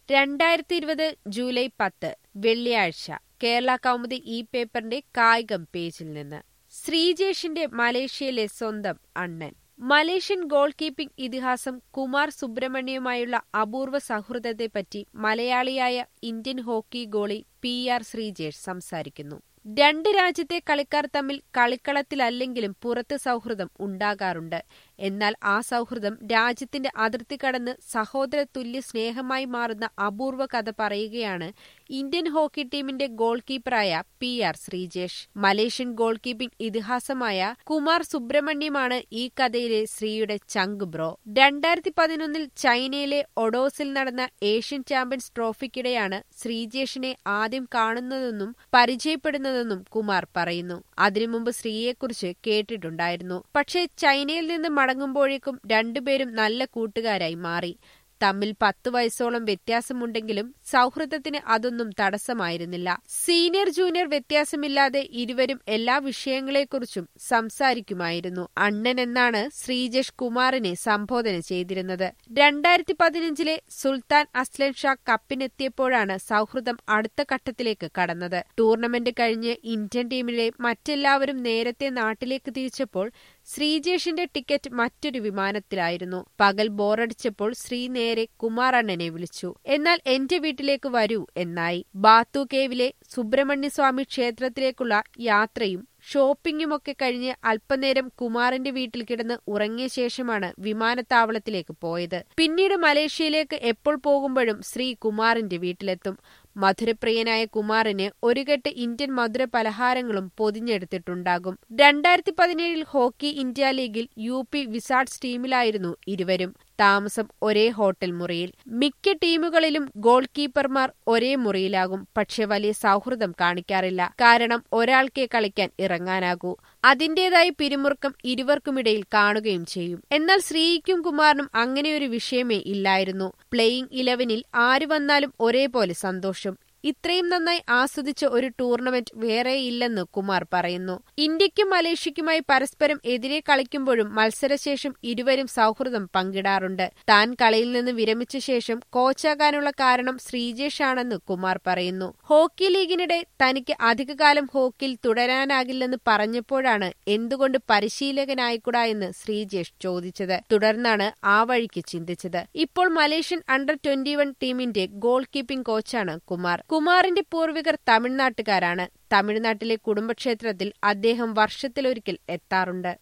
രണ്ടായിരത്തി ഇരുപത് ജൂലൈ പത്ത് വെള്ളിയാഴ്ച കേരള കൗമുദി ഈ പേപ്പറിന്റെ കായികം പേജിൽ നിന്ന് ശ്രീജേഷിന്റെ മലേഷ്യയിലെ സ്വന്തം അണ്ണൻ മലേഷ്യൻ ഗോൾ കീപ്പിംഗ് ഇതിഹാസം കുമാർ സുബ്രഹ്മണ്യവുമായുള്ള അപൂർവ സൗഹൃദത്തെപ്പറ്റി മലയാളിയായ Indian hockey goalie P R Sreejesh സംസാരിക്കുന്നു രണ്ട് രാജ്യത്തെ കളിക്കാർ തമ്മിൽ കളിക്കളത്തിലല്ലെങ്കിലും പുറത്ത് സൗഹൃദം ഉണ്ടാകാറുണ്ട് എന്നാൽ ആ സൗഹൃദം രാജ്യത്തിന്റെ അതിർത്തി കടന്ന് സഹോദര തുല്യ സ്നേഹമായി മാറുന്ന അപൂർവ കഥ പറയുകയാണ് ഇന്ത്യൻ ഹോക്കി ടീമിന്റെ ഗോൾ കീപ്പറായ P R Sreejesh Malaysian goal keeping ഇതിഹാസമായ കുമാർ സുബ്രഹ്മണ്യമാണ് ഈ കഥയിലെ ശ്രീയുടെ ചങ്ക് ബ്രോ രണ്ടായിരത്തി പതിനൊന്നിൽ ചൈനയിലെ ഒഡോസിൽ നടന്ന ഏഷ്യൻ ചാമ്പ്യൻസ് ട്രോഫിക്കിടെയാണ് ശ്രീജേഷിനെ ആദ്യം കാണുന്നതെന്നും പരിചയപ്പെടുന്നതെന്നും കുമാർ പറയുന്നു അതിനു മുമ്പ് ശ്രീയെക്കുറിച്ച് കേട്ടിട്ടുണ്ടായിരുന്നു പക്ഷേ ചൈനയിൽ നിന്ന് മടങ്ങുമ്പോഴേക്കും രണ്ടുപേരും നല്ല കൂട്ടുകാരായി മാറി തമ്മിൽ പത്തു വയസ്സോളം വ്യത്യാസമുണ്ടെങ്കിലും സൗഹൃദത്തിന് അതൊന്നും തടസ്സമായിരുന്നില്ല സീനിയർ ജൂനിയർ വ്യത്യാസമില്ലാതെ ഇരുവരും എല്ലാ വിഷയങ്ങളെക്കുറിച്ചും സംസാരിക്കുമായിരുന്നു അണ്ണൻ എന്നാണ് ശ്രീജേഷ് കുമാറിനെ സംബോധന ചെയ്തിരുന്നത് രണ്ടായിരത്തി പതിനഞ്ചിലെ സുൽത്താൻ അസ്ലൻ ഷാ കപ്പിനെത്തിയപ്പോഴാണ് സൗഹൃദം അടുത്ത ഘട്ടത്തിലേക്ക് കടന്നത് ടൂർണമെന്റ് കഴിഞ്ഞ് ഇന്ത്യൻ ടീമിലെ മറ്റെല്ലാവരും നേരത്തെ നാട്ടിലേക്ക് തിരിച്ചപ്പോൾ ശ്രീജേഷിന്റെ ടിക്കറ്റ് മറ്റൊരു വിമാനത്തിലായിരുന്നു പകൽ ബോറടിച്ചപ്പോൾ ശ്രീ നേരെ കുമാറണ്ണനെ വിളിച്ചു എന്നാൽ എന്റെ വീട്ടിലേക്ക് വരൂ എന്നായി ബാത്തു കേവിലെ സുബ്രഹ്മണ്യസ്വാമി ക്ഷേത്രത്തിലേക്കുള്ള യാത്രയും ഷോപ്പിംഗുമൊക്കെ കഴിഞ്ഞ് അല്പനേരം കുമാറിന്റെ വീട്ടിൽ കിടന്ന് ഉറങ്ങിയ ശേഷമാണ് വിമാനത്താവളത്തിലേക്ക് പോയത് പിന്നീട് മലേഷ്യയിലേക്ക് എപ്പോൾ പോകുമ്പോഴും ശ്രീ കുമാറിന്റെ വീട്ടിലെത്തും മധുരപ്രിയനായ കുമാറിന് ഒരു കെട്ട് ഇന്ത്യൻ മധുര പലഹാരങ്ങളും പൊതിഞ്ഞെടുത്തിട്ടുണ്ടാകും രണ്ടായിരത്തി പതിനേഴിൽ ഹോക്കി ഇന്ത്യ ലീഗിൽ യു പി വിസാർട്സ് ടീമിലായിരുന്നു ഇരുവരും താമസം ഒരേ ഹോട്ടൽ മുറിയിൽ മിക്ക ടീമുകളിലും ഗോൾ കീപ്പർമാർ ഒരേ മുറിയിലാകും പക്ഷെ വലിയ സൗഹൃദം കാണിക്കാറില്ല കാരണം ഒരാൾക്കേ കളിക്കാൻ ഇറങ്ങാനാകൂ അതിന്റേതായി പിരിമുറുക്കം ഇരുവർക്കുമിടയിൽ കാണുകയും ചെയ്യും എന്നാൽ ശ്രീക്കും കുമാറിനും അങ്ങനെയൊരു വിഷയമേ ഇല്ലായിരുന്നു പ്ലേയിംഗ് ഇലവനിൽ ആര് വന്നാലും ഒരേപോലെ സന്തോഷം ഇത്രയും നന്നായി ആസ്വദിച്ച ഒരു ടൂർണമെന്റ് വേറെയില്ലെന്ന് കുമാർ പറയുന്നു ഇന്ത്യക്കും മലേഷ്യക്കുമായി പരസ്പരം എതിരെ കളിക്കുമ്പോഴും മത്സരശേഷം ഇരുവരും സൗഹൃദം പങ്കിടാറുണ്ട് താൻ കളിയിൽ നിന്ന് വിരമിച്ച ശേഷം കോച്ചാകാനുള്ള കാരണം ശ്രീജേഷാണെന്ന് കുമാർ പറയുന്നു ഹോക്കി ലീഗിനിടെ തനിക്ക് അധികകാലം ഹോക്കിയിൽ തുടരാനാകില്ലെന്ന് പറഞ്ഞപ്പോഴാണ് എന്തുകൊണ്ട് പരിശീലകനായിക്കൂടാ എന്ന് ശ്രീജേഷ് ചോദിച്ചത് തുടർന്നാണ് ആ വഴിക്ക് ചിന്തിച്ചത് ഇപ്പോൾ മലേഷ്യൻ അണ്ടർ ട്വന്റി വൺ ടീമിന്റെ ഗോൾ കീപ്പിംഗ് കോച്ചാണ് കുമാർ കുമാറിന്റെ പൂർവികർ തമിഴ്നാട്ടുകാരാണ് തമിഴ്നാട്ടിലെ കുടുംബക്ഷേത്രത്തിൽ അദ്ദേഹം വർഷത്തിലൊരിക്കൽ എത്താറുണ്ട്